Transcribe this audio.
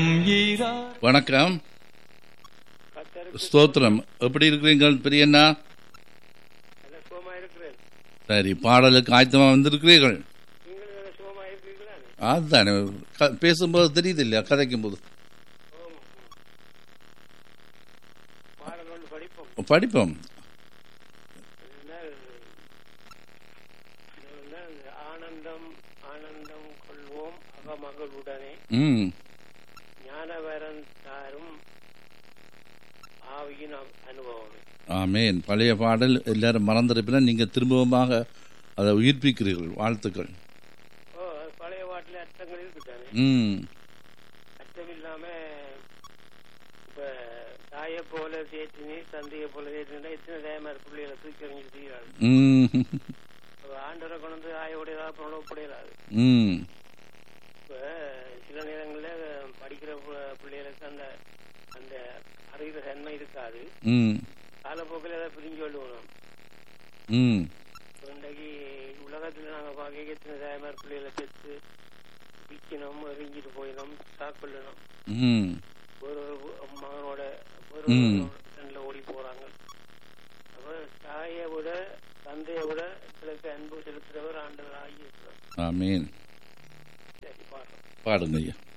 வணக்கம் ஸ்தோத்திரம் எப்படி இருக்கிறீங்கள் பெரியண்ணா நல்ல சுகமா இருக்கிறேன் சரி பாடலுக்கு ஆயத்தமா வந்திருக்கிறீர்கள் நீங்களும் நல்ல சுகமா இருக்கிறீங்களா அதுதானே க- பேசும்போது தெரியுது இல்லையா கதைக்கும் போது பாடல் ஒன்று படிப்போம் படிப்போம் இருந்தால் இருந்தால் ஆனந்தம் ஆனந்தம் கொள்வோம் அகமகளுடனே ம் ஞானவரன் தாரும் ஆவியின் அ- அனுபவமே ஆமேன் பழைய பாடல் எல்லாரும் மறந்திருப்பினா நீங்க திரும்பவுமாக அதை உயிர்ப்பிக்கிறீர்கள் வாழ்த்துக்கள் ஓ அது பழைய பாட்டில் அர்த்தங்கள் இருக்குதானே ம் அர்த்தம் இல்லாம இப்ப தாயை போல தேற்றினி தந்தையை போல தேற்றினா எத்தனை தயமார் பிள்ளைகளை தூக்கி எறிஞ்சு செய்கிறாள் ம் ஆண்டவரை கொண்டு வந்து ஆயோடையதாக புறப்படையலாது ம் இப்ப சில நேரங்களில் படிக்கிற பு- பிள்ளைகளுக்கு அந்த அந்த அறிகிற தன்மை இருக்காது ம் காலப்போக்கில் அதை பிரிஞ்சு கொள்ளுவோம் ம் இன்றைக்கு உலகத்தில் நாங்கள் பார்க்க எத்தனை தாய்மார் பிள்ளைகளை பெற்று விற்கணும் எரிஞ்சிட்டு போயிடும் சாக்கொள்ளணும் ம் ஒரு ஒரு மகனோட ஒரு ம். ஃப்ரெண்டில் ஓடி போறாங்க அப்ப தாயை விட தந்தையை விட சிலருக்கு அன்பு செலுத்துறவர் ஆண்டவர் ஆகியிருக்கிறார் ஆமேன் சரி பாடுறோம் பாடுங்க ஐயா